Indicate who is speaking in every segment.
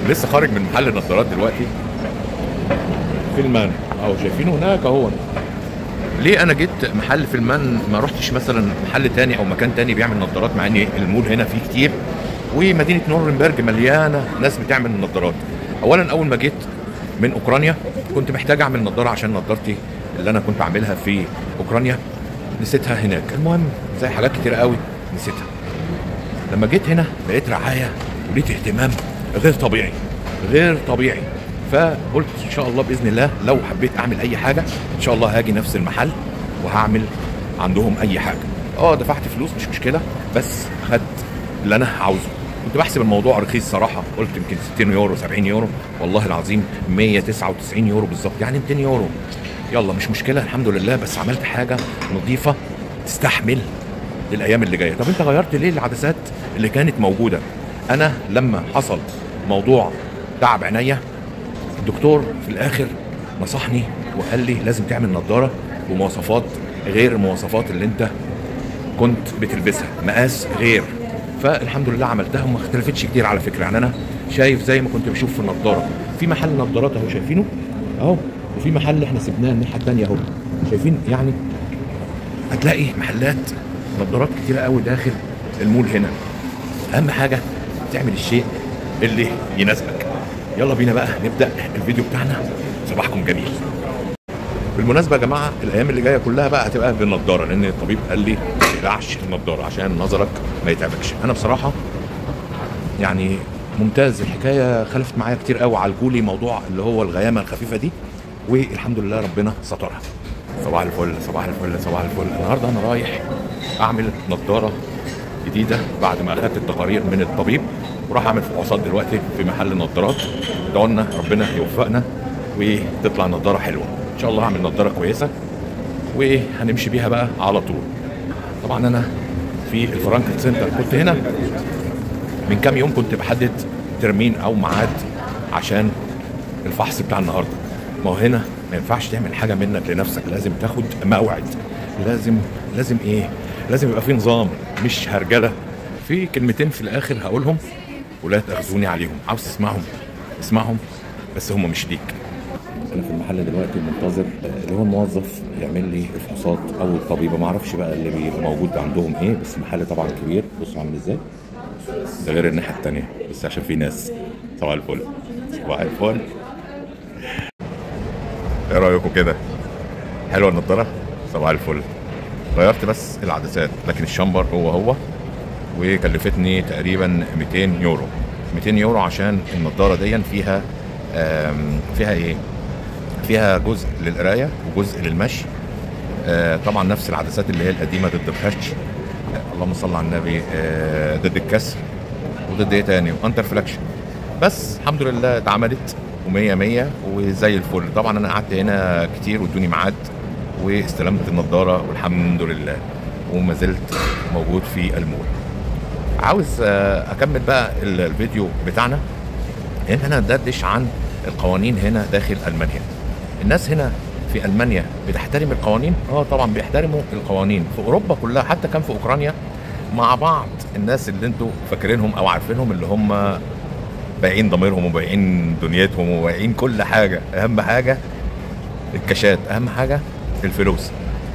Speaker 1: لسه خارج من محل النظارات دلوقتي في المان اهو شايفينه هناك اهو ليه انا جيت محل في المان ما رحتش مثلا محل تاني او مكان تاني بيعمل نظارات مع ان المول هنا فيه كتير ومدينه نورنبرج مليانه ناس بتعمل نظارات اولا اول ما جيت من اوكرانيا كنت محتاج اعمل نظاره عشان نظارتي اللي انا كنت عاملها في اوكرانيا نسيتها هناك المهم زي حاجات كتير قوي نسيتها لما جيت هنا لقيت رعايه ولقيت اهتمام غير طبيعي غير طبيعي فقلت ان شاء الله باذن الله لو حبيت اعمل اي حاجه ان شاء الله هاجي نفس المحل وهعمل عندهم اي حاجه اه دفعت فلوس مش مشكله بس خدت اللي انا عاوزه كنت بحسب الموضوع رخيص صراحه قلت يمكن 60 يورو 70 يورو والله العظيم 199 يورو بالظبط يعني 200 يورو يلا مش مشكله الحمد لله بس عملت حاجه نظيفه تستحمل للايام اللي جايه طب انت غيرت ليه العدسات اللي كانت موجوده انا لما حصل موضوع تعب عينيا الدكتور في الاخر نصحني وقال لي لازم تعمل نظاره بمواصفات غير المواصفات اللي انت كنت بتلبسها مقاس غير فالحمد لله عملتها وما اختلفتش كتير على فكره يعني انا شايف زي ما كنت بشوف في النضاره في محل نظارات اهو شايفينه اهو وفي محل احنا سيبناه الناحيه الثانيه اهو شايفين يعني هتلاقي محلات نظارات كتيره قوي داخل المول هنا اهم حاجه تعمل الشيء اللي يناسبك يلا بينا بقى نبدا الفيديو بتاعنا صباحكم جميل بالمناسبه يا جماعه الايام اللي جايه كلها بقى هتبقى بالنضاره لان الطبيب قال لي ما تقلعش النضاره عشان نظرك ما يتعبكش انا بصراحه يعني ممتاز الحكايه خلفت معايا كتير قوي عالجولي موضوع اللي هو الغيامه الخفيفه دي والحمد لله ربنا سترها صباح الفل صباح الفل صباح الفل النهارده انا رايح اعمل نضاره جديده بعد ما اخدت التقارير من الطبيب وراح اعمل فحوصات دلوقتي في محل نظارات ادعوا لنا ربنا يوفقنا وتطلع نظاره حلوه ان شاء الله هعمل نظاره كويسه وهنمشي بيها بقى على طول طبعا انا في الفرانكل سنتر كنت هنا من كام يوم كنت بحدد ترمين او ميعاد عشان الفحص بتاع النهارده ما هو هنا ما ينفعش تعمل حاجه منك لنفسك لازم تاخد موعد لازم لازم ايه لازم يبقى في نظام مش هرجله في كلمتين في الاخر هقولهم ولا تاخذوني عليهم عاوز تسمعهم اسمعهم بس هم مش ليك انا في المحل دلوقتي منتظر اللي هو الموظف يعمل لي الفحوصات او الطبيبه ما اعرفش بقى اللي بيبقى موجود عندهم ايه بس المحل طبعا كبير بصوا عامل ازاي ده غير الناحيه التانيه بس عشان في ناس صباح الفل صباح الفل ايه رايكم كده حلوه النضاره صباح الفل غيرت بس العدسات لكن الشامبر هو هو وكلفتني تقريبا 200 يورو 200 يورو عشان النضاره دي فيها آم، فيها ايه فيها جزء للقرايه وجزء للمشي آه، طبعا نفس العدسات اللي هي القديمه ضد الخش آه، اللهم صل على النبي آه، ضد الكسر وضد ايه تاني وانتر فلاكشن بس الحمد لله اتعملت ومية مية وزي الفل طبعا انا قعدت هنا كتير وادوني ميعاد واستلمت النضاره والحمد لله وما زلت موجود في المول عاوز آه، اكمل بقى ال- الفيديو بتاعنا ان انا ندردش عن القوانين هنا داخل المانيا الناس هنا في المانيا بتحترم القوانين اه طبعا بيحترموا القوانين في اوروبا كلها حتى كان في اوكرانيا مع بعض الناس اللي انتوا فاكرينهم او عارفينهم اللي هم بايعين ضميرهم وبايعين دنيتهم وبايعين كل حاجه اهم حاجه الكاشات اهم حاجه الفلوس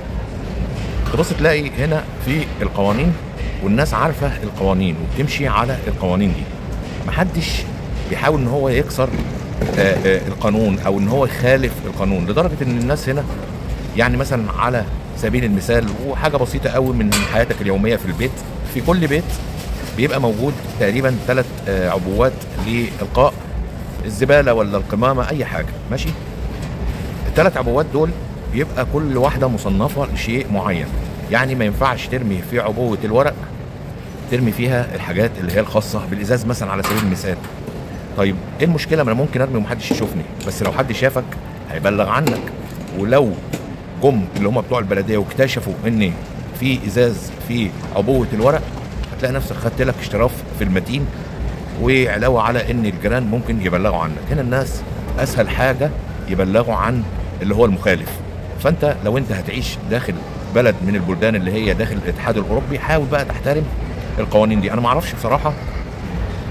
Speaker 1: تبص تلاقي هنا في القوانين والناس عارفه القوانين وبتمشي على القوانين دي محدش بيحاول ان هو يكسر آه، آه، القانون او ان هو يخالف القانون لدرجه ان الناس هنا يعني مثلا على سبيل المثال وحاجه بسيطه قوي من حياتك اليوميه في البيت في كل بيت بيبقى موجود تقريبا ثلاث عبوات لالقاء الزباله ولا القمامه اي حاجه ماشي الثلاث عبوات دول بيبقى كل واحده مصنفه لشيء معين يعني ما ينفعش ترمي في عبوه الورق ترمي فيها الحاجات اللي هي الخاصه بالازاز مثلا على سبيل المثال طيب ايه المشكله ما انا ممكن ارمي ومحدش يشوفني بس لو حد شافك هيبلغ عنك ولو جم اللي هم بتوع البلديه واكتشفوا ان في ازاز في عبوه الورق هتلاقي نفسك خدت لك اشتراف في المتين وعلاوه على ان الجيران ممكن يبلغوا عنك هنا الناس اسهل حاجه يبلغوا عن اللي هو المخالف فانت لو انت هتعيش داخل بلد من البلدان اللي هي داخل الاتحاد الاوروبي حاول بقى تحترم القوانين دي انا ما اعرفش بصراحه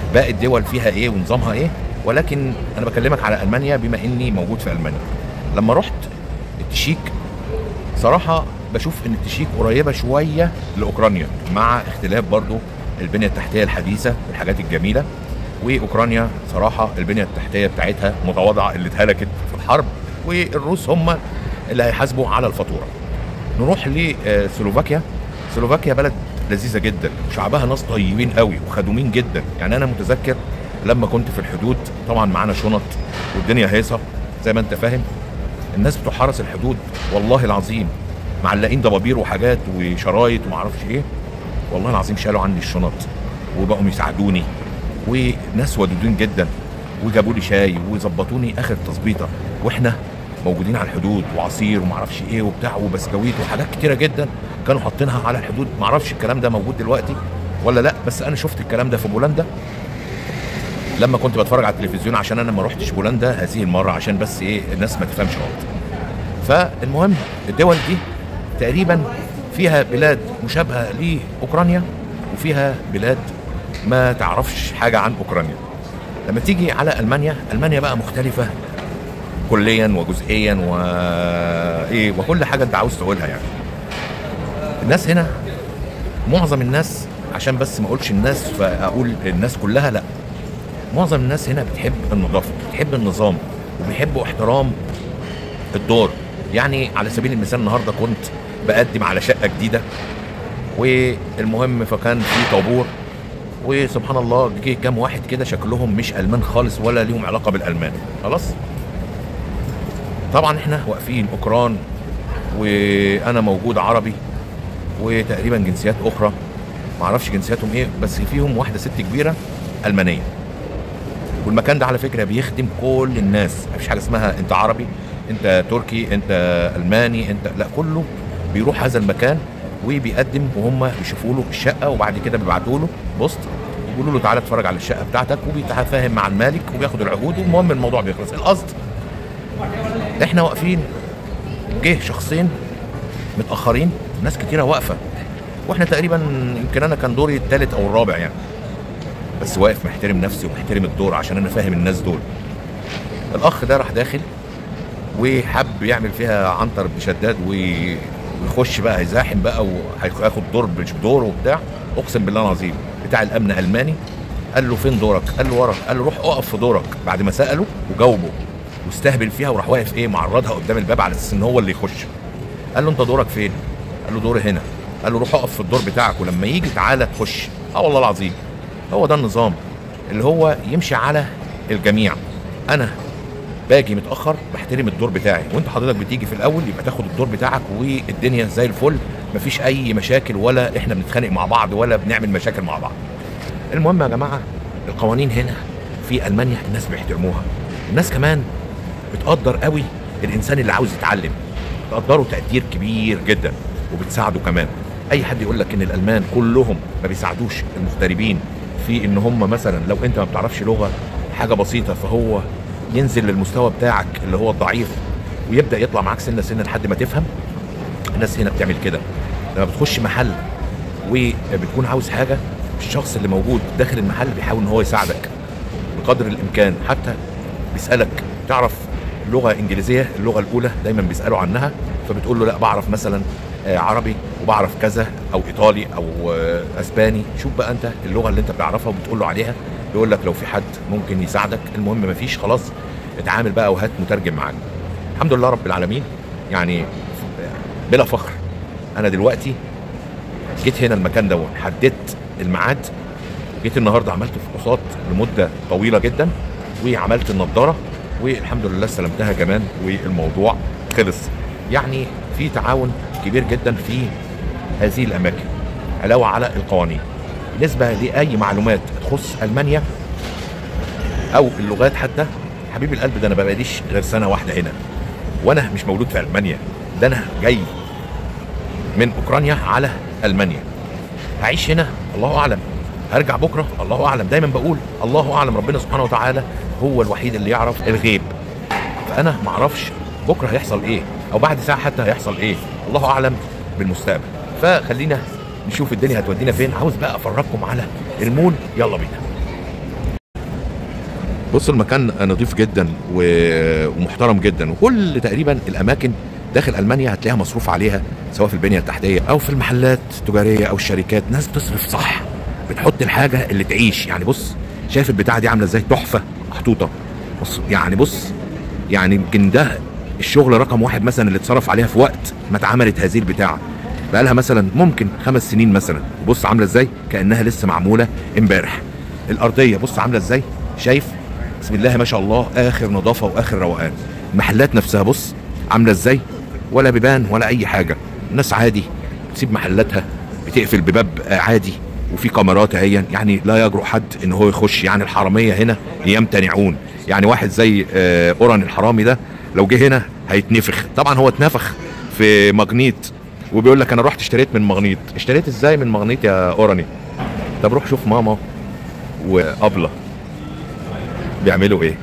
Speaker 1: باقي الدول فيها ايه ونظامها ايه ولكن انا بكلمك على المانيا بما اني موجود في المانيا لما رحت التشيك صراحه بشوف ان التشيك قريبه شويه لاوكرانيا مع اختلاف برضو البنيه التحتيه الحديثه والحاجات الجميله واوكرانيا صراحه البنيه التحتيه بتاعتها متواضعه اللي اتهلكت في الحرب والروس هم اللي هيحاسبوا على الفاتوره نروح لسلوفاكيا سلوفاكيا بلد لذيذه جدا وشعبها ناس طيبين قوي وخدومين جدا يعني انا متذكر لما كنت في الحدود طبعا معانا شنط والدنيا هيصه زي ما انت فاهم الناس بتوع حرس الحدود والله العظيم معلقين ضبابير وحاجات وشرايط ومعرفش ايه والله العظيم شالوا عني الشنط وبقوا يساعدوني وناس ودودين جدا وجابوا لي شاي وظبطوني اخر تظبيطه واحنا موجودين على الحدود وعصير ومعرفش ايه وبتاع وبسكويت وحاجات كتيره جدا كانوا حاطينها على الحدود معرفش الكلام ده موجود دلوقتي ولا لا بس انا شفت الكلام ده في بولندا لما كنت بتفرج على التلفزيون عشان انا ما روحتش بولندا هذه المره عشان بس ايه الناس ما تفهمش غلط فالمهم الدول دي تقريبا فيها بلاد مشابهه لاوكرانيا وفيها بلاد ما تعرفش حاجه عن اوكرانيا لما تيجي على المانيا المانيا بقى مختلفه كليا وجزئيا و ايه وكل حاجه انت عاوز تقولها يعني الناس هنا معظم الناس عشان بس ما اقولش الناس فاقول الناس كلها لا معظم الناس هنا بتحب النظافه بتحب النظام وبيحبوا احترام الدور يعني على سبيل المثال النهارده كنت بقدم على شقه جديده والمهم فكان في طابور وسبحان الله جه كام واحد كده شكلهم مش المان خالص ولا ليهم علاقه بالالمان خلاص طبعا احنا واقفين اوكران وانا موجود عربي وتقريبا جنسيات اخرى معرفش جنسياتهم ايه بس فيهم واحده ست كبيره المانيه والمكان ده على فكره بيخدم كل الناس مفيش حاجه اسمها انت عربي انت تركي انت الماني انت لا كله بيروح هذا المكان وبيقدم وهم بيشوفوا له الشقه وبعد كده بيبعتوا له بوست يقولوا له تعالى اتفرج على الشقه بتاعتك وبيتفاهم مع المالك وبياخد العقود والمهم الموضوع بيخلص القصد احنا واقفين جه شخصين متاخرين ناس كتيره واقفه واحنا تقريبا يمكن انا كان دوري الثالث او الرابع يعني بس واقف محترم نفسي ومحترم الدور عشان انا فاهم الناس دول الاخ ده راح داخل وحب يعمل فيها عنتر بن شداد ويخش بقى هيزاحم بقى وهياخد دور مش بدور وبتاع اقسم بالله العظيم بتاع الامن الماني قال له فين دورك؟ قال له ورا قال له روح اقف في دورك بعد ما ساله وجاوبه واستهبل فيها وراح واقف ايه معرضها قدام الباب على اساس ان هو اللي يخش قال له انت دورك فين؟ قال له دوري هنا قال له روح اقف في الدور بتاعك ولما يجي تعالى تخش اه والله العظيم هو ده النظام اللي هو يمشي على الجميع انا باجي متاخر بحترم الدور بتاعي وانت حضرتك بتيجي في الاول يبقى تاخد الدور بتاعك والدنيا زي الفل مفيش اي مشاكل ولا احنا بنتخانق مع بعض ولا بنعمل مشاكل مع بعض المهم يا جماعه القوانين هنا في المانيا الناس بيحترموها الناس كمان بتقدر قوي الانسان اللي عاوز يتعلم بتقدره تقدير كبير جدا وبتساعده كمان اي حد يقول لك ان الالمان كلهم ما بيساعدوش المغتربين في ان هم مثلا لو انت ما بتعرفش لغه حاجه بسيطه فهو ينزل للمستوى بتاعك اللي هو الضعيف ويبدا يطلع معاك سنه سنه لحد ما تفهم الناس هنا بتعمل كده لما بتخش محل وبتكون عاوز حاجه الشخص اللي موجود داخل المحل بيحاول ان هو يساعدك بقدر الامكان حتى بيسالك تعرف لغه انجليزيه اللغه الاولى دايما بيسالوا عنها فبتقول له لا بعرف مثلا آه، عربي وبعرف كذا او ايطالي او آه، اسباني شوف بقى انت اللغه اللي انت بتعرفها وبتقول له عليها يقول لك لو في حد ممكن يساعدك المهم مفيش خلاص اتعامل بقى وهات مترجم معاك الحمد لله رب العالمين يعني بلا فخر انا دلوقتي جيت هنا المكان ده حددت الميعاد جيت النهارده عملت فحوصات لمده طويله جدا وعملت النضاره والحمد لله استلمتها كمان والموضوع خلص يعني في تعاون كبير جدا في هذه الاماكن علاوه على القوانين بالنسبه لاي معلومات تخص المانيا او اللغات حتى حبيب القلب ده انا ما بقاليش غير سنه واحده هنا وانا مش مولود في المانيا ده انا جاي من اوكرانيا على المانيا هعيش هنا الله اعلم هرجع بكره الله اعلم دايما بقول الله اعلم ربنا سبحانه وتعالى هو الوحيد اللي يعرف الغيب فانا ما اعرفش بكره هيحصل ايه او بعد ساعه حتى هيحصل ايه الله اعلم بالمستقبل فخلينا نشوف الدنيا هتودينا فين عاوز بقى افرجكم على المول يلا بينا بص المكان نظيف جدا و- ومحترم جدا وكل تقريبا الاماكن داخل المانيا هتلاقيها مصروف عليها سواء في البنيه التحتيه او في المحلات التجاريه او الشركات ناس بتصرف صح بتحط الحاجه اللي تعيش يعني بص شايف البتاعه دي عامله ازاي تحفه محطوطه بص يعني بص يعني يمكن ده الشغل رقم واحد مثلا اللي اتصرف عليها في وقت ما اتعملت هذه البتاعه بقى لها مثلا ممكن خمس سنين مثلا بص عامله ازاي كانها لسه معموله امبارح الارضيه بص عامله ازاي شايف بسم الله ما شاء الله اخر نظافه واخر روقان المحلات نفسها بص عامله ازاي ولا بيبان ولا اي حاجه الناس عادي تسيب محلاتها بتقفل بباب آه، عادي وفي كاميرات اهي يعني لا يجرؤ حد ان هو يخش يعني الحراميه هنا يمتنعون يعني واحد زي آه، اوران الحرامي ده لو جه هنا هيتنفخ طبعا هو اتنفخ في مغنيط وبيقول لك انا رحت اشتريت من مغنيط اشتريت ازاي من مغنيط يا اوراني طب روح شوف ماما وابله بيعملوا ايه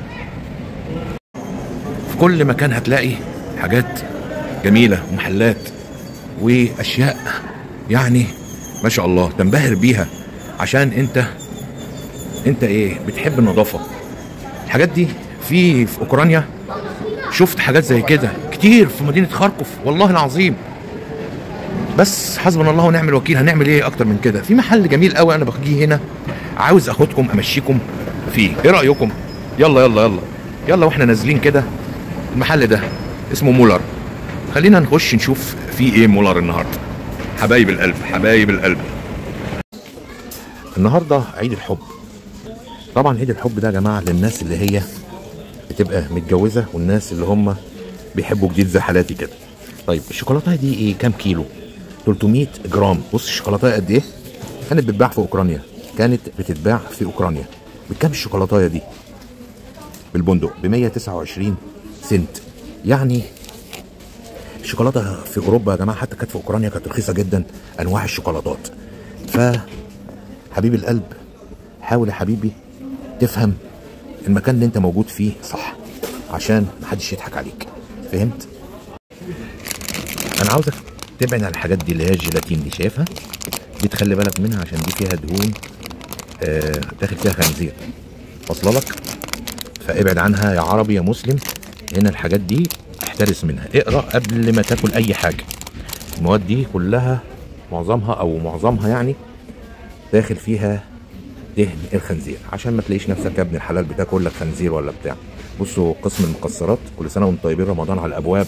Speaker 1: في كل مكان هتلاقي حاجات جميلة ومحلات واشياء يعني ما شاء الله تنبهر بيها عشان انت انت ايه بتحب النظافة الحاجات دي في في اوكرانيا شفت حاجات زي كده كتير في مدينة خاركوف والله العظيم بس حسبنا الله ونعم الوكيل هنعمل ايه اكتر من كده في محل جميل قوي انا بجي هنا عاوز اخدكم امشيكم فيه ايه رايكم يلا يلا يلا يلا واحنا نازلين كده المحل ده اسمه مولر خلينا نخش نشوف فيه ايه مولر النهارده حبايب القلب حبايب القلب النهارده عيد الحب طبعا عيد الحب ده يا جماعه للناس اللي هي بتبقى متجوزه والناس اللي هم بيحبوا جديد زي حالاتي كده طيب الشوكولاته دي ايه كام كيلو 300 جرام بص الشوكولاته قد ايه كانت بتتباع في اوكرانيا كانت بتتباع في اوكرانيا بكام الشوكولاته دي بالبندق ب 129 سنت يعني الشوكولاته في اوروبا يا جماعه حتى كانت في اوكرانيا كانت رخيصه جدا انواع الشوكولاتات ف حبيب القلب حاول يا حبيبي تفهم المكان اللي انت موجود فيه صح عشان محدش يضحك عليك فهمت انا عاوزك تبعد عن الحاجات دي اللي هي الجيلاتين دي شايفها دي تخلي بالك منها عشان دي فيها دهون آه داخل فيها خنزير واصله لك فابعد عنها يا عربي يا مسلم هنا الحاجات دي احترس منها اقرا قبل ما تاكل اي حاجه المواد دي كلها معظمها او معظمها يعني داخل فيها دهن الخنزير عشان ما تلاقيش نفسك يا ابن الحلال بتاكل لك خنزير ولا بتاع بصوا قسم المكسرات كل سنه وانتم طيبين رمضان على الابواب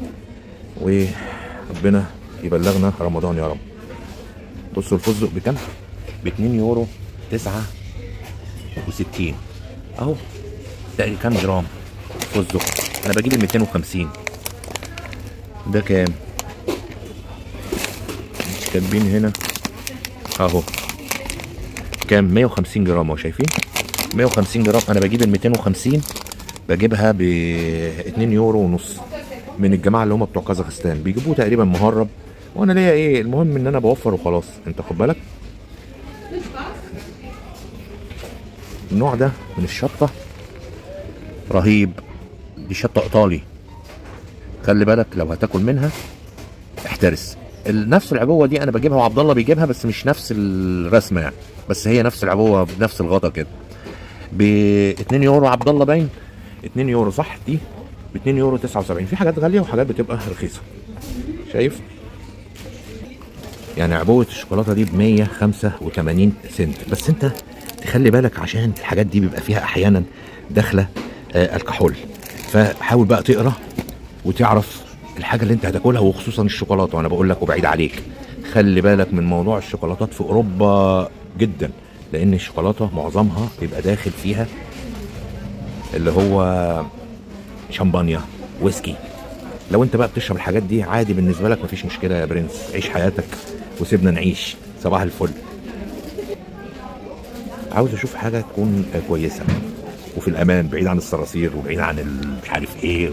Speaker 1: وربنا يبلغنا رمضان يا رب بصوا الفستق بكام ب 2 يورو 69 اهو تقريبا كام جرام فستق انا بجيب ال 250 ده كام مش كاتبين هنا اهو كام 150 جرام اهو شايفين 150 جرام انا بجيب ال 250 بجيبها ب 2 يورو ونص من الجماعه اللي هم بتوع كازاخستان بيجيبوه تقريبا مهرب وانا ليا ايه المهم ان انا بوفر وخلاص انت خد بالك النوع ده من الشطه رهيب دي شطه ايطالي خلي بالك لو هتاكل منها احترس ال- نفس العبوه دي انا بجيبها وعبد الله بيجيبها بس مش نفس الرسمه يعني بس هي نفس العبوه بنفس الغطا كده ب 2 يورو عبد الله باين 2 يورو صح دي ب 2 يورو 79 في حاجات غاليه وحاجات بتبقى رخيصه شايف يعني عبوه الشوكولاته دي ب 185 سنت بس انت تخلي بالك عشان الحاجات دي بيبقى فيها احيانا داخله آه الكحول فحاول بقى تقرا وتعرف الحاجه اللي انت هتاكلها وخصوصا الشوكولاته وانا بقول لك وبعيد عليك خلي بالك من موضوع الشوكولاتات في اوروبا جدا لان الشوكولاته معظمها بيبقى داخل فيها اللي هو شمبانيا ويسكي لو انت بقى بتشرب الحاجات دي عادي بالنسبه لك مفيش مشكله يا برنس عيش حياتك وسيبنا نعيش صباح الفل عاوز اشوف حاجه تكون آه، كويسه وفي الامان بعيد عن الصراصير وبعيد عن ال- مش عارف ايه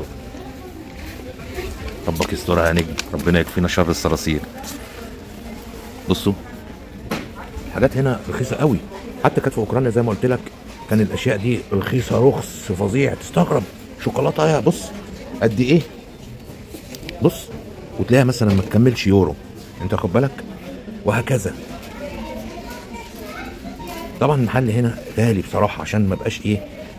Speaker 1: ربك يسترها يا نجم ربنا يكفينا شر الصراصير بصوا الحاجات هنا رخيصه قوي حتى كانت في اوكرانيا زي ما قلت لك كان الاشياء دي رخيصه رخص فظيع تستغرب شوكولاته يا بص قد ايه بص وتلاقيها مثلا ما تكملش يورو انت واخد بالك وهكذا طبعا المحل هنا غالي بصراحه عشان ما بقاش ايه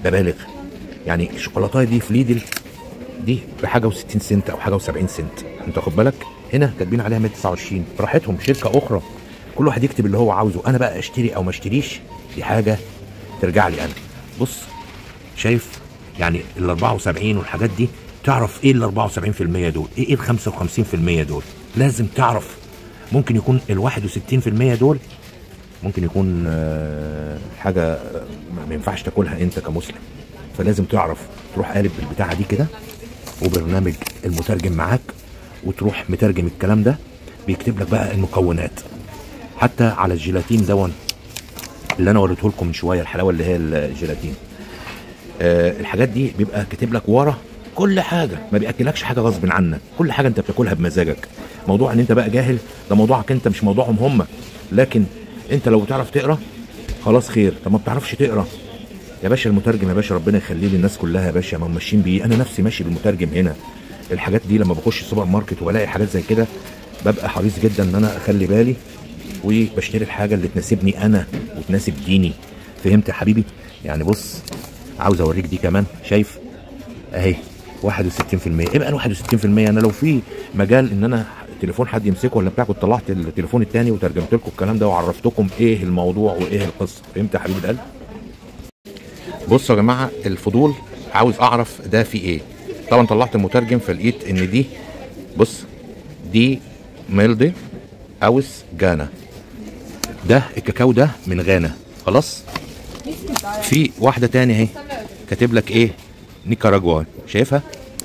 Speaker 1: ببالغ يعني الشوكولاته دي في ليدل دي بحاجه و60 سنت او حاجه و70 سنت انت واخد بالك هنا كاتبين عليها 129 براحتهم شركه اخرى كل واحد يكتب اللي هو عاوزه انا بقى اشتري او ما اشتريش دي حاجه ترجع لي انا بص شايف يعني ال 74 والحاجات دي تعرف ايه ال 74% دول ايه ال 55% دول لازم تعرف ممكن يكون ال 61% دول ممكن يكون آه، حاجه آه، ما ينفعش تاكلها انت كمسلم فلازم تعرف تروح قالب بالبتاعه دي كده وبرنامج المترجم معاك وتروح مترجم الكلام ده بيكتب لك بقى المكونات حتى على الجيلاتين دون اللي انا وريته لكم من شويه الحلاوه اللي هي الجيلاتين آه الحاجات دي بيبقى كاتب لك ورا كل حاجه ما بياكلكش حاجه غصب عنك كل حاجه انت بتاكلها بمزاجك موضوع ان انت بقى جاهل ده موضوعك انت مش موضوعهم هم لكن انت لو بتعرف تقرا خلاص خير طب ما بتعرفش تقرا يا باشا المترجم يا باشا ربنا يخليه للناس كلها يا باشا ما هم ماشيين بيه انا نفسي ماشي بالمترجم هنا الحاجات دي لما بخش السوبر ماركت وبلاقي حاجات زي كده ببقى حريص جدا ان انا اخلي بالي وبشتري الحاجه اللي تناسبني انا وتناسب ديني فهمت يا حبيبي يعني بص عاوز اوريك دي كمان شايف اهي 61% ايه بقى ال 61% انا لو في مجال ان انا تليفون حد يمسكه ولا بتاع كنت طلعت التليفون التاني وترجمت لكم الكلام ده وعرفتكم ايه الموضوع وايه القصه فهمت يا حبيب القلب بصوا يا جماعه الفضول عاوز اعرف ده في ايه طبعا طلعت المترجم فلقيت ان دي بص دي ميلدي اوس جانا ده الكاكاو ده من غانا خلاص في واحده تاني اهي كاتب لك ايه نيكاراجوا شايفها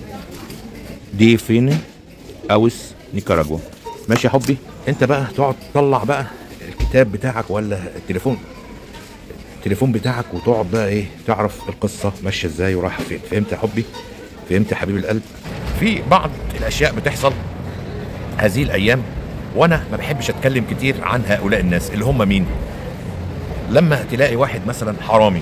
Speaker 1: دي فين اوس نيكاراجوا ماشي يا حبي انت بقى تقعد تطلع بقى الكتاب بتاعك ولا التليفون التليفون بتاعك وتقعد بقى ايه تعرف القصه ماشيه ازاي ورايحه فين فهمت يا حبي فهمت يا حبيب القلب في بعض الاشياء بتحصل هذه الايام وانا ما بحبش اتكلم كتير عن هؤلاء الناس اللي هم مين لما تلاقي واحد مثلا حرامي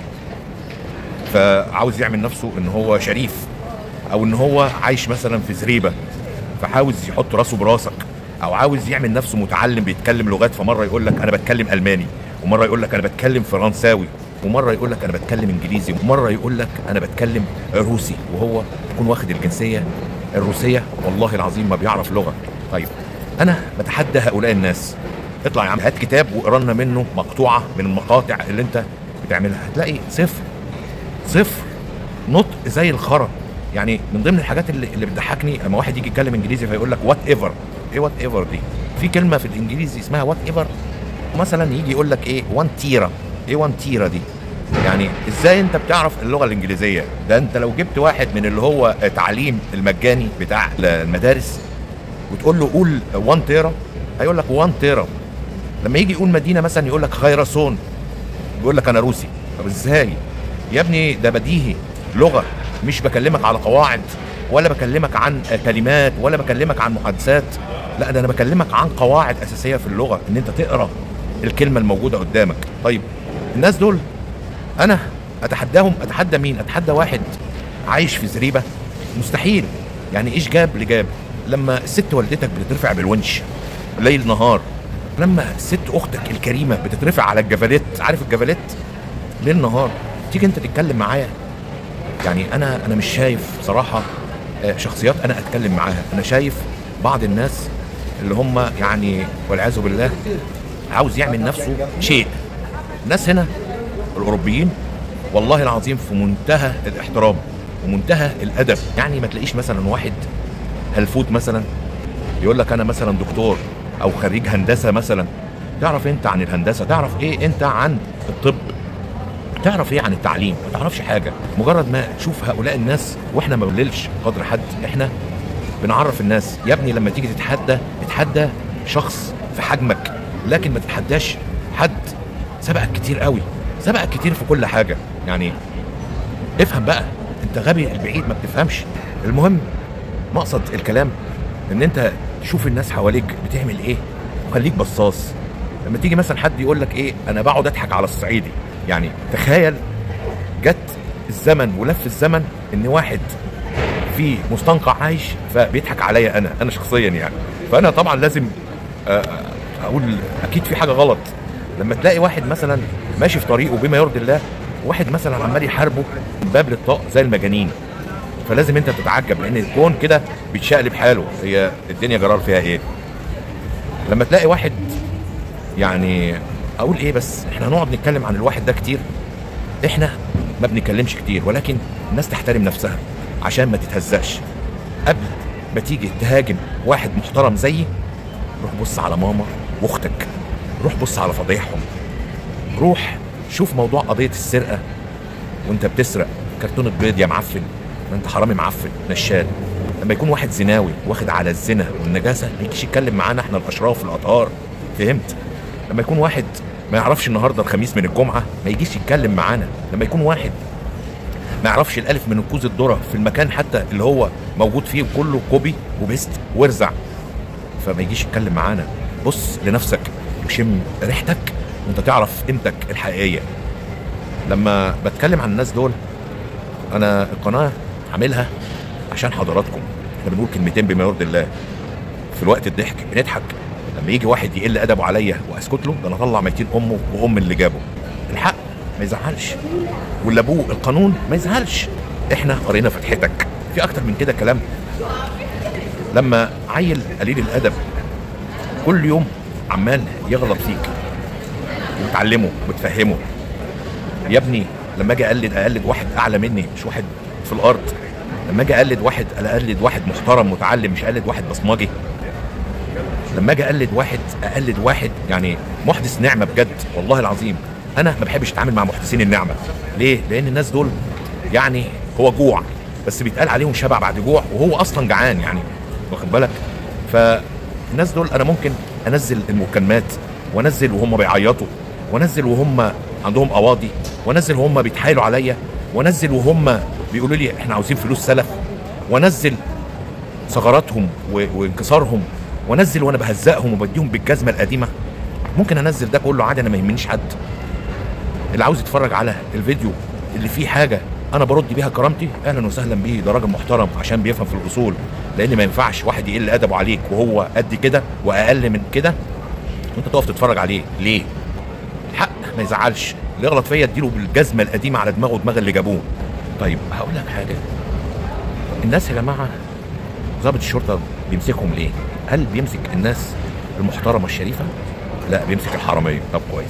Speaker 1: فعاوز يعمل نفسه ان هو شريف او ان هو عايش مثلا في زريبه فعاوز يحط راسه براسك او عاوز يعمل نفسه متعلم بيتكلم لغات فمره يقول لك انا بتكلم الماني ومره يقول لك انا بتكلم فرنساوي ومره يقول لك انا بتكلم انجليزي ومره يقول لك انا بتكلم روسي وهو يكون واخد الجنسيه الروسيه والله العظيم ما بيعرف لغه طيب انا بتحدى هؤلاء الناس اطلع يا عم هات كتاب واقرا لنا منه مقطوعه من المقاطع اللي انت بتعملها هتلاقي صفر صفر نطق زي الخرا يعني من ضمن الحاجات اللي, اللي بتضحكني لما واحد يجي يتكلم انجليزي فيقول لك وات ايفر ايه وات ايفر دي في كلمه في الانجليزي اسمها وات ايفر مثلا يجي يقول لك ايه وان تيرا ايه وان تيرا دي يعني ازاي انت بتعرف اللغه الانجليزيه ده انت لو جبت واحد من اللي هو تعليم المجاني بتاع المدارس وتقول له قول 1 تيرا هيقول لك 1 تيرا لما يجي يقول مدينه مثلا يقول لك خيرسون بيقول لك انا روسي طب ازاي يا ابني ده بديهي لغه مش بكلمك على قواعد ولا بكلمك عن كلمات ولا بكلمك عن محادثات لا ده انا بكلمك عن قواعد اساسيه في اللغه ان انت تقرا الكلمه الموجوده قدامك طيب الناس دول انا اتحداهم اتحدى مين اتحدى واحد عايش في زريبه مستحيل يعني ايش جاب لجاب لما الست والدتك بتترفع بالونش ليل نهار لما الست اختك الكريمه بتترفع على الجفاليت عارف الجفاليت ليل نهار تيجي انت تتكلم معايا يعني انا انا مش شايف بصراحه آه، شخصيات انا اتكلم معاها انا شايف بعض الناس اللي هم يعني والعياذ بالله عاوز يعمل نفسه شيء الناس هنا الاوروبيين والله العظيم في منتهى الاحترام ومنتهى الادب يعني ما تلاقيش مثلا واحد هلفوت مثلا يقول لك انا مثلا دكتور او خريج هندسه مثلا تعرف انت عن الهندسه تعرف ايه انت عن الطب تعرف ايه عن التعليم ما تعرفش حاجه مجرد ما تشوف هؤلاء الناس واحنا ما بنقللش قدر حد احنا بنعرف الناس يا ابني لما تيجي تتحدى اتحدى شخص في حجمك لكن ما تتحداش حد سبقك كتير قوي سبقك كتير في كل حاجه يعني افهم بقى انت غبي البعيد ما بتفهمش المهم مقصد الكلام ان انت تشوف الناس حواليك بتعمل ايه وخليك بصاص لما تيجي مثلا حد يقول لك ايه انا بقعد اضحك على الصعيدي يعني تخيل جت الزمن ولف الزمن ان واحد في مستنقع عايش فبيضحك عليا انا انا شخصيا يعني فانا طبعا لازم آه، اقول اكيد في حاجه غلط لما تلاقي واحد مثلا ماشي في طريقه بما يرضي الله واحد مثلا عمال يحاربه من باب للطاق زي المجانين فلازم انت تتعجب لان الكون كده بيتشقلب حاله هي الدنيا جرار فيها ايه لما تلاقي واحد يعني اقول ايه بس احنا هنقعد نتكلم عن الواحد ده كتير احنا ما بنتكلمش كتير ولكن الناس تحترم نفسها عشان ما تتهزقش قبل ما تيجي تهاجم واحد محترم زيي روح بص على ماما واختك روح بص على فضيحهم روح شوف موضوع قضية السرقة وانت بتسرق كرتونة بيض يا معفن ما انت حرامي معفن نشال لما يكون واحد زناوي واخد على الزنا والنجاسة ما يجيش يتكلم معانا احنا الاشراف الاطهار فهمت لما يكون واحد ما يعرفش النهارده الخميس من الجمعة ما يجيش يتكلم معانا لما يكون واحد ما يعرفش الالف من الكوز الذره في المكان حتى اللي هو موجود فيه كله كوبي وبيست وارزع فما يجيش يتكلم معانا بص لنفسك وشم ريحتك وانت تعرف قيمتك الحقيقيه لما بتكلم عن الناس دول انا القناه عاملها عشان حضراتكم احنا بنقول كلمتين بما يرضي الله في الوقت الضحك بنضحك لما يجي واحد يقل ادبه عليا واسكت له ده انا اطلع ميتين امه وام اللي جابه الحق ما يزعلش واللي ابوه القانون ما يزعلش احنا قرينا فتحتك في اكتر من كده كلام لما عيل قليل الادب كل يوم عمال يغلط فيك وتعلمه وتفهمه يا ابني لما اجي اقلد اقلد واحد اعلى مني مش واحد في الارض لما اجي اقلد واحد اقلد واحد محترم متعلم مش اقلد واحد بصمجي لما اجي اقلد واحد اقلد واحد يعني محدث نعمه بجد والله العظيم انا ما بحبش اتعامل مع محدثين النعمه ليه لان الناس دول يعني هو جوع بس بيتقال عليهم شبع بعد جوع وهو اصلا جعان يعني واخد بالك فالناس دول انا ممكن انزل المكالمات وانزل وهم بيعيطوا وانزل وهم عندهم قواضي وانزل وهم بيتحايلوا عليا وانزل وهم بيقولوا لي احنا عاوزين فلوس سلف وانزل ثغراتهم و- وانكسارهم وانزل وانا بهزقهم وبديهم بالجزمه القديمه ممكن انزل ده كله عادي انا ما يهمنيش حد اللي عاوز يتفرج على الفيديو اللي فيه حاجه انا برد بيها كرامتي اهلا وسهلا بيه ده راجل محترم عشان بيفهم في الاصول لان ما ينفعش واحد يقل ادبه عليك وهو قد كده واقل من كده وانت تقف تتفرج عليه ليه الحق ما يزعلش اللي يغلط فيا اديله بالجزمه القديمه على دماغه ودماغ اللي جابوه طيب هقول لك حاجه الناس يا جماعه ضابط الشرطه بيمسكهم ليه هل بيمسك الناس المحترمه الشريفه لا بيمسك الحراميه طب كويس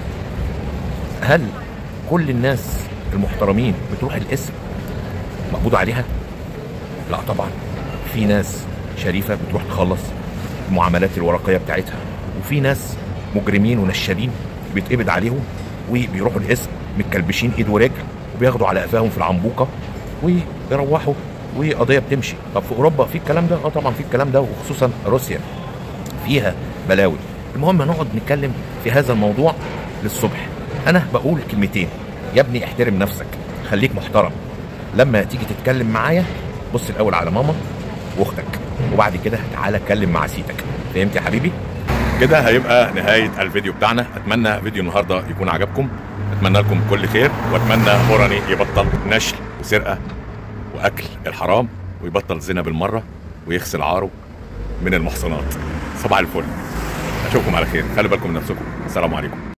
Speaker 1: هل كل الناس المحترمين بتروح الاسم مقبوض عليها لا طبعا في ناس شريفه بتروح تخلص المعاملات الورقيه بتاعتها وفي ناس مجرمين ونشالين بيتقبض عليهم وبيروحوا الاسم متكلبشين ايد ورجل وبياخدوا على قفاهم في العنبوكه ويروحوا وقضيه بتمشي طب في اوروبا في الكلام ده اه طبعا في الكلام ده وخصوصا روسيا فيها بلاوي المهم هنقعد نتكلم في هذا الموضوع للصبح انا بقول كلمتين يا ابني احترم نفسك خليك محترم لما تيجي تتكلم معايا بص الاول على ماما واختك وبعد كده تعالى اتكلم مع سيتك فهمت يا حبيبي كده هيبقى نهاية الفيديو بتاعنا أتمنى فيديو النهاردة يكون عجبكم أتمنى لكم كل خير وأتمنى هوراني يبطل نشل وسرقة وأكل الحرام ويبطل زنا بالمرة ويغسل عاره من المحصنات صباح الفل أشوفكم على خير خلي بالكم من نفسكم السلام عليكم